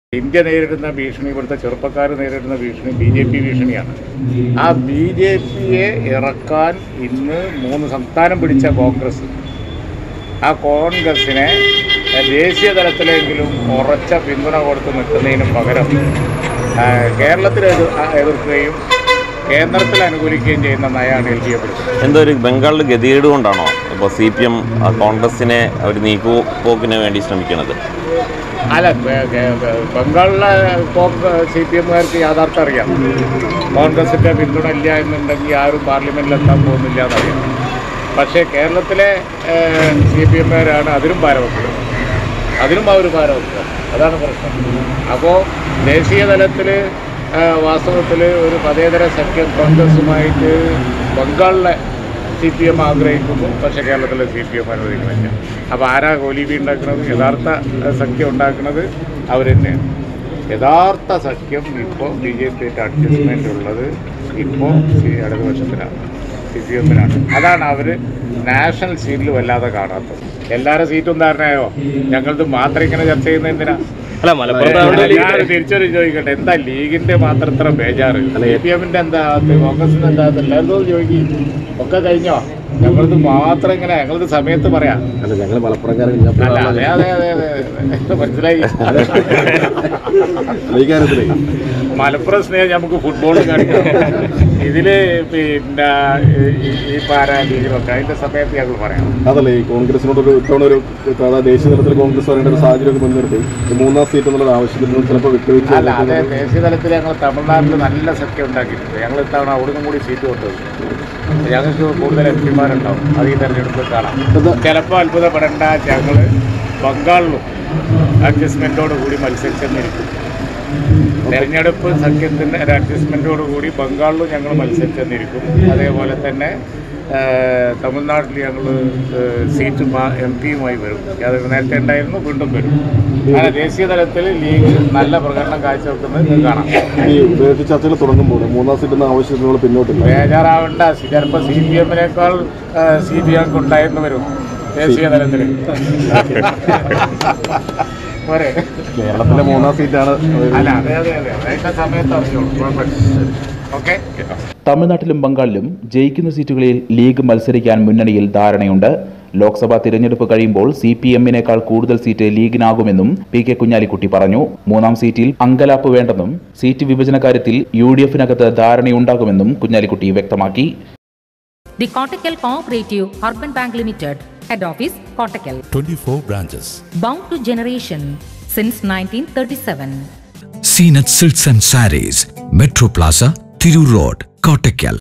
India നേരിടുന്ന ഭീഷണി ഇവിടുത്തെ ചെറുപ്പക്കാർ നേരിടുന്ന ഭീഷണി ബി ജെ പി ഭീഷണിയാണ് ആ ബി ജെ പിയെ ഇറക്കാൻ ഇന്ന് മൂന്ന് സംസ്ഥാനം പിടിച്ച കോൺഗ്രസ് ആ കോൺഗ്രസിനെ ദേശീയ തലത്തിലെങ്കിലും ഉറച്ച പിന്തുണ കൊടുത്ത് നിൽക്കുന്നതിന് പകരം ആ, കേരളത്തിൽ എതിർ- ആ, എതിർക്കുകയും കേന്ദ്രത്തിൽ അനുകൂലിക്കുകയും ചെയ്യുന്ന നയമാണ് എൽ ഡി എഫ് എടുക്കുന്നത് എന്തോ ഒരു ബംഗാളിൽ ഗതികേട് കൊണ്ടാണോ ഇപ്പോൾ സി പി എം കോൺഗ്രസിനെ ഒരു നീക്കുപോക്കിന് വേണ്ടി ശ്രമിക്കുന്നത് അല്ല ബ- ഗ- ഗ- ബംഗാളിലെ സി പി എമ്മുകാർക്ക് യാഥാർത്ഥ്യം അറിയാം കോൺഗ്രസിൻ്റെ പിന്തുണ ഇല്ല എന്നുണ്ടെങ്കിൽ ആരും പാർലമെൻറ്റിൽ എത്താൻ പോകുന്നില്ല എന്നറിയാം പക്ഷേ കേരളത്തിലെ സി പി എമ്മുകാരാണ് അതിനും ഭാരവെക്കുന്നത് അതിനും അവർ ഭാരവെക്കുക അതാണ് പ്രശ്നം അപ്പോൾ ദേശീയ തലത്തിൽ വാസ്തവത്തിൽ ഒരു മതേതര സഖ്യം കോൺഗ്രസുമായിട്ട് ബംഗാളിലെ സി പി എം ആഗ്രഹിക്കുന്നു പക്ഷേ കേരളത്തിലെ സി പി എം അനുവദിക്കുന്നില്ല അപ്പോൾ ആരാ കോലീബി ഉണ്ടാക്കുന്നത് യഥാർത്ഥ ഏഹ്, സഖ്യം ഉണ്ടാക്കുന്നത് അവർ തന്നെയാണ് യഥാർത്ഥ സഖ്യം ഇപ്പോൾ ബി ജെ പിയുടെ അഡ്ജസ്റ്റ്മെൻ്റ് ഉള്ളത് ഇപ്പോൾ ഇടതുപക്ഷത്തിലാണ് സി പി എമ്മിനാണ് അതാണ് അവർ നാഷണൽ സീറ്റിൽ വല്ലാതെ കാണാത്തത് എല്ലാവരും സീറ്റും ധാരണയായോ ഞങ്ങളത് മാത്രം ഇങ്ങനെ ചർച്ച ചെയ്യുന്നത് എന്തിനാ അല്ല മലപ്പുറത്ത് ഞാൻ തിരിച്ചൊരു ചോദിക്കട്ടെ എന്താ ലീഗിന്റെ മാത്രം ഇത്ര ബേജാറ് സി പി എമ്മിന്റെ എന്താ കോൺഗ്രസിന്റെ എന്താ എല്ലാവരും ചോദിക്കും ഒക്കെ കഴിഞ്ഞോ ഞങ്ങളത് മാത്രം ഇങ്ങനെ ഞങ്ങളത് സമയത്ത് പറയാം അല്ല ഞങ്ങൾ മലപ്പുറംകാരൻ അല്ല അതെ അതെ അതെ അതെ അതെ. മനസ്സിലായി ഈ കാര്യത്തിലേ മലപ്പുറം സ്നേഹം നമുക്ക് ഫുട്ബോൾ കളിക്കാം ഇതില് പിന്നെ ഈ- ഈ പാരാ ലീഗിലൊക്കെ അതിന്റെ സമയത്ത് ഞങ്ങൾ പറയാം അതല്ലേ ഈ കോൺഗ്രസിനോട് ഒരു ഇത്തവണ ഒരു അതായത് ദേശീയ തലത്തിൽ കോൺഗ്രസ് വരേണ്ട ഒരു സാഹചര്യമൊക്കെ മുൻനിർത്തി ഈ മൂന്നാം സീറ്റ് എന്നുള്ള ആവശ്യത്തിൽ നിന്ന് ചിലപ്പോൾ വിട്ടുവീഴ്ച അല്ല അതെ ദേശീയ തലത്തിൽ ഞങ്ങൾ തമിഴ്നാട്ടിൽ നല്ല സഖ്യം ഉണ്ടാക്കിയിട്ടുണ്ട് ഞങ്ങൾ ഇത്തവണ അവിടുന്ന് കൂടി സീറ്റ് കൊണ്ടുവരും ഞങ്ങൾക്ക് കൂടുതൽ എം പിമാരുണ്ടാവും അത് ഈ തെരഞ്ഞെടുപ്പിൽ കാണാം ചിലപ്പോൾ അത്ഭുതപ്പെടേണ്ട ഞങ്ങൾ ബംഗാളിലും അഡ്ജസ്റ്റ്മെൻറ്റോട് കൂടി മത്സരിച്ചെന്നിരിക്കും തെരഞ്ഞെടുപ്പ് സഖ്യത്തിൻ്റെ ഒരു അഡ്ജസ്റ്റ്മെൻറ്റോട് കൂടി ബംഗാളിലും ഞങ്ങൾ മത്സരിച്ചെന്നിരിക്കും അതേപോലെ തന്നെ ആ, തമിഴ്നാട്ടിൽ ഞങ്ങൾ സീറ്റ് എം പിയുമായി വരും അത് നേരത്തെ ഉണ്ടായിരുന്നു വീണ്ടും വരും അങ്ങനെ ദേശീയ തലത്തിൽ ലീഗ് നല്ല പ്രകടനം കാഴ്ചവെക്കുന്നത് നിങ്ങൾക്ക് കാണാം ഈ വേദി ചർച്ചകൾ തുടങ്ങുമ്പോൾ മൂന്നാം സീറ്റ് എന്ന ആവശ്യത്തിനോട് പിന്നോട്ടില്ല ബേജാറാവേണ്ട ചിലപ്പോൾ സി പി എമ്മിനേക്കാൾ സീറ്റ് ഞങ്ങൾക്ക് ഉണ്ടായിരുന്നു വരും ദേശീയ തലത്തിൽ പോരെ കേരളത്തിലെ മൂന്നാം സീറ്റാണ് അല്ല അതെ അതെ അതെ അതിൻ്റെ സമയത്ത് അറിഞ്ഞോളൂ കുഴപ്പമില്ല ഓക്കെ തമിഴ്നാട്ടിലും ബംഗാളിലും ജയിക്കുന്ന സീറ്റുകളിൽ ലീഗ് മത്സരിക്കാൻ മുന്നണിയിൽ ധാരണയുണ്ട് ലോക്സഭാ തിരഞ്ഞെടുപ്പ് കഴിയുമ്പോൾ സി പി എമ്മിനേക്കാൾ കൂടുതൽ സീറ്റ് ലീഗിനാകുമെന്നും പി കെ കുഞ്ഞാലിക്കുട്ടി പറഞ്ഞു മൂന്നാം സീറ്റിൽ അങ്കലാപ്പ് വേണ്ടെന്നും സീറ്റ് വിഭജന കാര്യത്തിൽ യു ഡി എഫിനകത്ത് ധാരണയുണ്ടാകുമെന്നും കുഞ്ഞാലിക്കുട്ടി വ്യക്തമാക്കി The Kottakkal Cooperative Urban Bank Limited, Head Office, Kottakkal. 24 branches. Bound to generation since 1937. Seenat Silks and Saris, Metro Plaza, Thiru Road, Kottakkal.